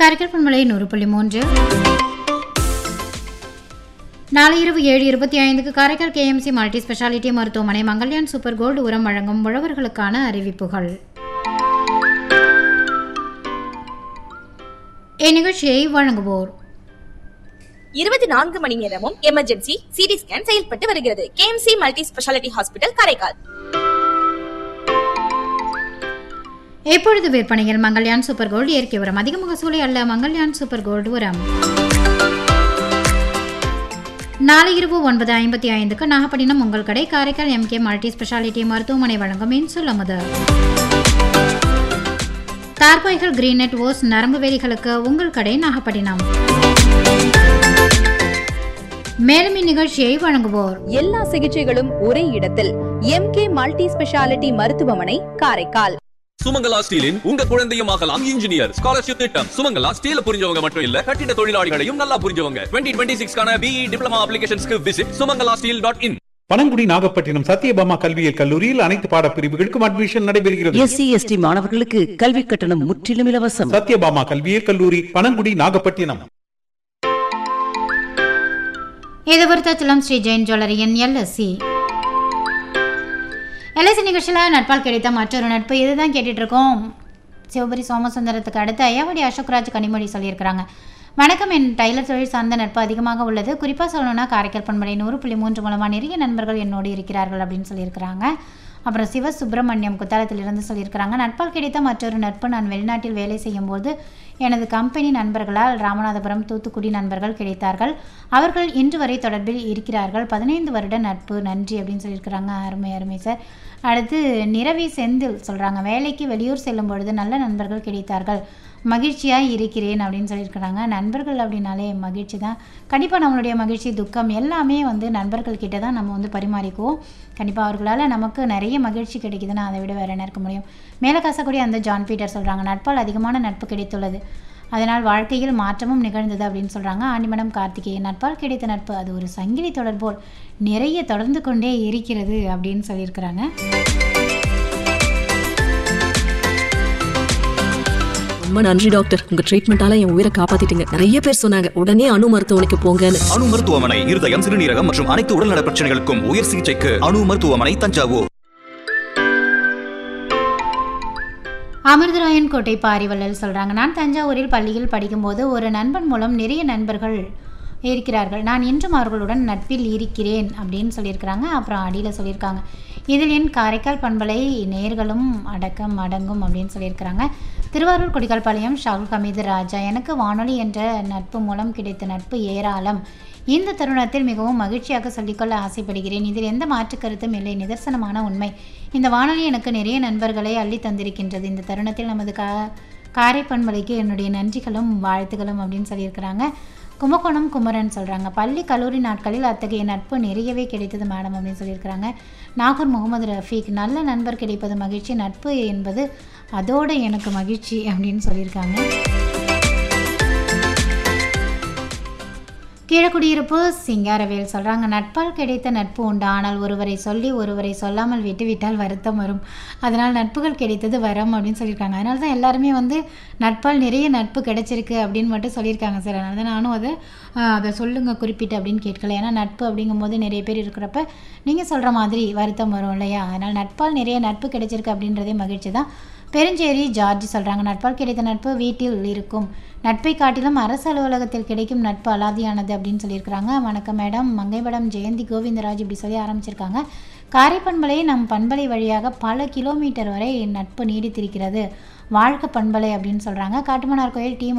காரைக்கால் பண்பலை நூறு புள்ளி மூன்று நாளை இரவு ஏழு இருபத்தி ஐந்துக்கு காரைக்கால் கேஎம்சி மல்டி ஸ்பெஷாலிட்டி மருத்துவமனை மங்கல்யான் சூப்பர் கோல்டு உரம் வழங்கும் உழவர்களுக்கான அறிவிப்புகள் இந்நிகழ்ச்சியை வழங்குவோர் இருபத்தி நான்கு மணி நேரமும் எமர்ஜென்சி சிடி ஸ்கேன் செயல்பட்டு வருகிறது KMC multi speciality hospital Karaikal எப்பொழுது விற்பனையில் மங்கல்யான் சூப்பர் கோல்டு இயற்கை உரம் அதிக முகசூலை அல்ல மங்கல்யான் சூப்பர் கோல்டு உரம் நாளை இரவு ஒன்பது ஐம்பத்தி ஐந்துக்கு நாகப்பட்டினம் உங்கள் கடை காரைக்கால் எம்கே மல்டி ஸ்பெஷாலிட்டி மருத்துவமனை வழங்கும் இன்சுல் அமுது தார்பாய்கள் கிரீனெட் ஓஸ் நரம்பு வேலிகளுக்கு உங்கள் கடை நாகப்பட்டினம் மேலும் இந்நிகழ்ச்சியை வழங்குவோர் எல்லா சிகிச்சைகளும் ஒரே இடத்தில் எம்கே மல்டி ஸ்பெஷாலிட்டி மருத்துவமனை காரைக்கால் சுமங்கலா ஸ்டீலின் உங்க குழந்தையும் ஆகலாம் இன்ஜினியர் ஸ்காலர்ஷிப் திட்டம் சுமங்கலா ஸ்டீல புரிஞ்சவங்க மட்டும் இல்ல கட்டிட தொழிலாளிகளையும் நல்லா புரிஞ்சவங்க டுவெண்ட்டி டுவெண்ட்டி சிக்ஸ்க்கான பிஇ டிப்ளமா அப்ளிகேஷன்ஸ்க்கு visit Sumangala steel dot in Panangudi Nagapattinam Sathyabama கல்வியியல் கல்லூரியில் அனைத்து பாடப்பிரிவுகளுக்கும் அட்மிஷன் நடைபெறுகிறது எஸ்சி எஸ்டி மாணவர்களுக்கு கல்வி கட்டணம் முற்றிலும் இலவசம் சத்யபாமா கல்வியியல் கல்லூரி பனங்குடி நாகப்பட்டினம் இது விருத்தாச்சலம் ஸ்ரீ ஜெயின் ஜுவல்லரியின் எல்எஸ்சி எல்எஸ்சி நிகழ்ச்சியில் நட்பால் கிடைத்த மற்றொரு நட்பு இதுதான் கேட்டுட்டு இருக்கோம் சிவபுரி சோமசுந்தரத்துக்கு அடுத்து ஐயாவடி அசோக்ராஜ் கனிமொழி சொல்லியிருக்கிறாங்க வணக்கம் என் டைலர் தொழில் சார்ந்த நட்பு அதிகமாக உள்ளது குறிப்பாக சொல்லணும்னா காரைக்கால் பண்பலை நூறு புள்ளி மூன்று மூலமாக நிறைய நண்பர்கள் என்னோடு இருக்கிறார்கள் அப்படின்னு சொல்லியிருக்கிறாங்க அப்புறம் சிவ சுப்பிரமணியம் குத்தாலத்திலிருந்து சொல்லியிருக்கிறாங்க நட்பால் கிடைத்த மற்றொரு நட்பு நான் வெளிநாட்டில் வேலை செய்யும் போது எனது கம்பெனி நண்பர்களால் ராமநாதபுரம் தூத்துக்குடி நண்பர்கள் கிடைத்தார்கள் அவர்கள் இன்று வரை தொடர்பில் இருக்கிறார்கள் பதினைந்து வருட நட்பு நன்றி அப்படின்னு சொல்லியிருக்கிறாங்க அருமை அருமை சார் அடுத்து நிரவி செந்தில் சொல்கிறாங்க வேலைக்கு வெளியூர் செல்லும் பொழுது நல்ல நண்பர்கள் கிடைத்தார்கள் மகிழ்ச்சியாக இருக்கிறேன் அப்படின்னு சொல்லியிருக்கிறாங்க நண்பர்கள் அப்படின்னாலே மகிழ்ச்சி தான் கண்டிப்பாக நம்மளுடைய மகிழ்ச்சி துக்கம் எல்லாமே வந்து நண்பர்கள் கிட்ட தான் நம்ம வந்து பரிமாறிக்குவோம் கண்டிப்பாக அவர்களால் நமக்கு நிறைய மகிழ்ச்சி கிடைக்குதுன்னா அதை விட வேறு என்ன இருக்க முடியும் மேலே காசக்கூடிய அந்த ஜான் பீட்டர் சொல்கிறாங்க நட்பால் அதிகமான நட்பு கிடைத்துள்ளது அதனால் வாழ்க்கையில் மாற்றமும் நிகழ்ந்தது அப்படின்னு சொல்கிறாங்க ஆண்டிமடம் கார்த்திகேயன் நட்பால் கிடைத்த நட்பு அது ஒரு சங்கிலி தொடர்போல் நிறைய தொடர்ந்து கொண்டே இருக்கிறது அப்படின்னு சொல்லியிருக்கிறாங்க ரொம்ப நன்றி டாக்டர் உங்க ட்ரீட்மெண்டால என் உயிரை காப்பாத்திட்டீங்க நிறைய பேர் சொன்னாங்க உடனே அணு மருத்துவமனைக்கு போங்கன்னு அணு மருத்துவமனை இருதயம் சிறுநீரகம் மற்றும் அனைத்து உடல்நல பிரச்சனைகளுக்கும் உயர் சிகிச்சைக்கு அணு மருத்துவமனை தஞ்சாவூர் அமிர்தராயன் கோட்டை பாரிவள்ளல் சொல்கிறாங்க நான் தஞ்சாவூரில் பள்ளியில் படிக்கும்போது ஒரு நண்பன் மூலம் நிறைய நண்பர்கள் இருக்கிறார்கள் நான் இன்றும் அவர்களுடன் நட்பில் இருக்கிறேன் அப்படின்னு சொல்லியிருக்கிறாங்க அப்புறம் அடியில் சொல்லியிருக்காங்க இதில் என் காரைக்கால் பண்பலை நேர்களும் அடக்கம் அடங்கும் அப்படின்னு சொல்லியிருக்கிறாங்க திருவாரூர் கொடிக்கால்பாளையம் ஷாகுல் ஹமீது ராஜா எனக்கு வானொலி என்ற நட்பு மூலம் கிடைத்த நட்பு ஏராளம் இந்த தருணத்தில் மிகவும் மகிழ்ச்சியாக சொல்லிக்கொள்ள ஆசைப்படுகிறேன் இதில் எந்த மாற்று கருத்தும் இல்லை நிதர்சனமான உண்மை இந்த வானொலி எனக்கு நிறைய நண்பர்களை அள்ளி தந்திருக்கின்றது இந்த தருணத்தில் நமது கா காரை பண்பலைக்கு என்னுடைய நன்றிகளும் வாழ்த்துகளும் அப்படின்னு சொல்லியிருக்கிறாங்க கும்பகோணம் குமரன் சொல்கிறாங்க பள்ளி கல்லூரி நாட்களில் அத்தகைய நட்பு நிறையவே கிடைத்தது மேடம் அப்படின்னு சொல்லியிருக்கிறாங்க நாகூர் முகமது ரஃபீக் நல்ல நண்பர் கிடைப்பது மகிழ்ச்சி நட்பு என்பது அதோட எனக்கு மகிழ்ச்சி அப்படின்னு சொல்லியிருக்காங்க கீழக்குடியிருப்பு சிங்காரவேல் சொல்கிறாங்க நட்பால் கிடைத்த நட்பு உண்டு ஆனால் ஒருவரை சொல்லி ஒருவரை சொல்லாமல் விட்டுவிட்டால் வருத்தம் வரும் அதனால் நட்புகள் கிடைத்தது வரம் அப்படின்னு சொல்லியிருக்காங்க அதனால தான் எல்லாருமே வந்து நட்பால் நிறைய நட்பு கிடைச்சிருக்கு அப்படின்னு மட்டும் சொல்லியிருக்காங்க சார் அதனால தான் நானும் அதை ஆஹ், அதை சொல்லுங்கள் குறிப்பிட்டு அப்படின்னு கேட்கல ஏன்னா நட்பு அப்படிங்கும்போது நிறைய பேர் இருக்கிறப்ப நீங்கள் சொல்கிற மாதிரி வருத்தம் வரும் இல்லையா அதனால் நட்பால் நிறைய நட்பு கிடைச்சிருக்கு அப்படின்றதே மகிழ்ச்சி தான் பெருஞ்சேரி ஜார்ஜ் சொல்கிறாங்க நட்பால் கிடைத்த நட்பு வீட்டில் இருக்கும் நட்பை காட்டிலும் அரசு அலுவலகத்தில் கிடைக்கும் நட்பு அலாதியானது அப்படின்னு சொல்லியிருக்கிறாங்க வணக்கம் மேடம் மங்கைபடம் ஜெயந்தி கோவிந்தராஜ் இப்படி சொல்லி ஆரம்பிச்சிருக்காங்க காரைப்பண்பலை நம் பண்பலை வழியாக பல கிலோமீட்டர் வரை நட்பு நீடித்திருக்கிறது வாழ்க்கை பண்பலை அப்படின்னு சொல்கிறாங்க காட்டுமன்னார் கோயில் டி